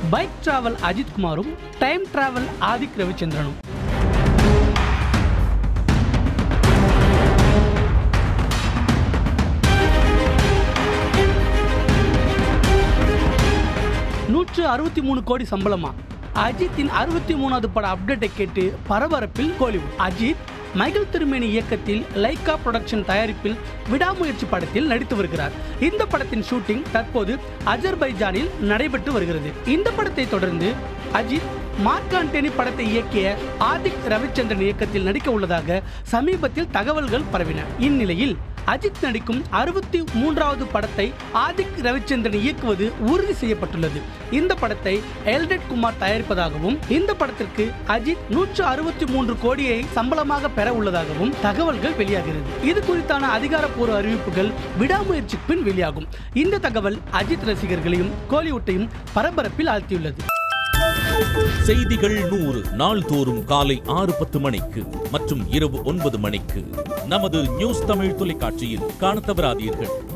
bike travel Ajith குமாரும் time travel Adhik ரவிச்சந்திரனும் நூற்று அறுபத்தி மூணு கோடி சம்பளமா அஜித்தின் அறுபத்தி மூணாவது பட அப்டேட்டை கேட்டு பரபரப்பில் கோலிவுட் அஜித் மைக்கேல் திருமேனி இயக்கத்தில் லைகா புரொடக்ஷன் தயாரிப்பில் விடாமுயற்சி படத்தில் நடித்து வருகிறார் இந்த படத்தின் ஷூட்டிங் தற்போது அஜர்பைஜானில் நடைபெற்று வருகிறது இந்த படத்தை தொடர்ந்து அஜித் மார்க் ஆண்டனி படத்தை இயக்கிய ஆதிக் ரவிச்சந்திரன் இயக்கத்தில் நடிக்க உள்ளதாக சமீபத்தில் தகவல்கள் பரவின இந்நிலையில் அஜித் நடிக்கும் அறுபத்தி மூன்றாவது படத்தை ஆதிக் ரவிச்சந்திரன் இயக்குவது உறுதி செய்யப்பட்டுள்ளது இந்த படத்தை எல்டெட் குமார் தயாரிப்பதாகவும் இந்த படத்திற்கு அஜித் நூற்று அறுபத்தி மூன்று கோடியை சம்பளமாக பெற உள்ளதாகவும் தகவல்கள் வெளியாகிறது இது குறித்தான அதிகாரப்பூர்வ அறிவிப்புகள் விடாமுயற்சிக்கு பின் வெளியாகும் இந்த தகவல் அஜித் ரசிகர்களையும் கோலிவுட்டையும் பரபரப்பில் ஆழ்த்தியுள்ளது செய்திகள் நூறு நாள்தோறும் காலை ஆறு பத்து மணிக்கு மற்றும் இரவு ஒன்பது மணிக்கு நமது நியூஸ் தமிழ் தொலைக்காட்சியில் காணத் தவறாதீர்கள்